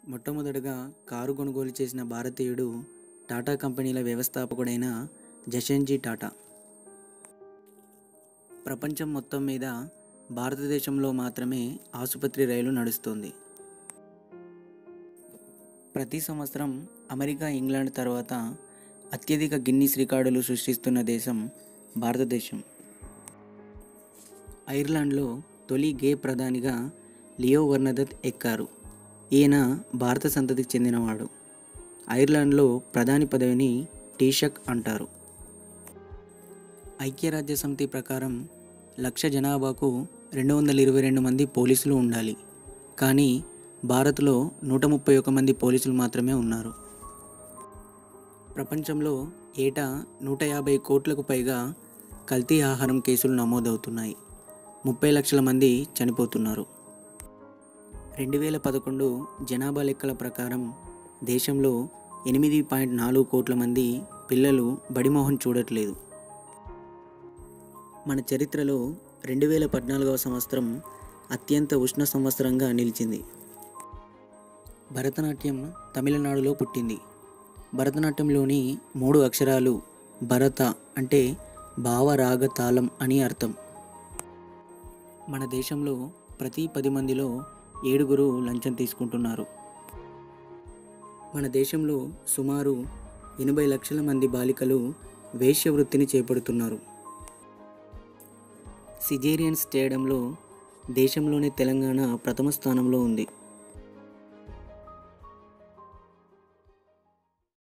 మొట్టమొదటగా కారు కొనుగోలు చేసిన భారతీయుడు టాటా కంపెనీల వ్యవస్థాపకుడైన జషన్జీ టాటా ప్రపంచం మొత్తం మీద భారతదేశంలో మాత్రమే ఆసుపత్రి రైలు నడుస్తుంది ప్రతి సంవత్సరం అమెరికా ఇంగ్లాండ్ తర్వాత అత్యధిక గిన్నీస్ రికార్డులు సృష్టిస్తున్న దేశం భారతదేశం ఐర్లాండ్లో తొలి గే ప్రధానిగా లియో వర్నదత్ ఎక్కారు ఈయన భారత సంతతికి చెందినవాడు ఐర్లాండ్లో ప్రధాని పదవిని టీషక్ అంటారు ఐక్యరాజ్య సమితి ప్రకారం లక్ష జనాభాకు రెండు వందల ఇరవై రెండు మంది పోలీసులు ఉండాలి కానీ భారత్లో నూట ముప్పై ఒక మంది పోలీసులు మాత్రమే ఉన్నారు ప్రపంచంలో ఏటా నూట యాభై కోట్లకు పైగా కల్తీ ఆహారం కేసులు నమోదవుతున్నాయి ముప్పై లక్షల మంది చనిపోతున్నారు రెండు వేల పదకొండు జనాభా లెక్కల ప్రకారం దేశంలో ఎనిమిది పాయింట్ నాలుగు కోట్ల మంది పిల్లలు బడిమోహం చూడట్లేదు మన చరిత్రలో రెండు వేల పద్నాలుగవ సంవత్సరం అత్యంత ఉష్ణ సంవత్సరంగా నిలిచింది భరతనాట్యం తమిళనాడులో పుట్టింది భరతనాట్యంలోని మూడు అక్షరాలు భరత అంటే భావరాగ తాళం అని అర్థం మన దేశంలో ప్రతి పది మందిలో ఏడుగురు లంచం తీసుకుంటున్నారు మన దేశంలో సుమారు ఎనభై లక్షల మంది బాలికలు వేశ్య వృత్తిని చేపడుతున్నారు సిజేరియన్స్ చేయడంలో దేశంలోనే తెలంగాణ ప్రథమ స్థానంలో ఉంది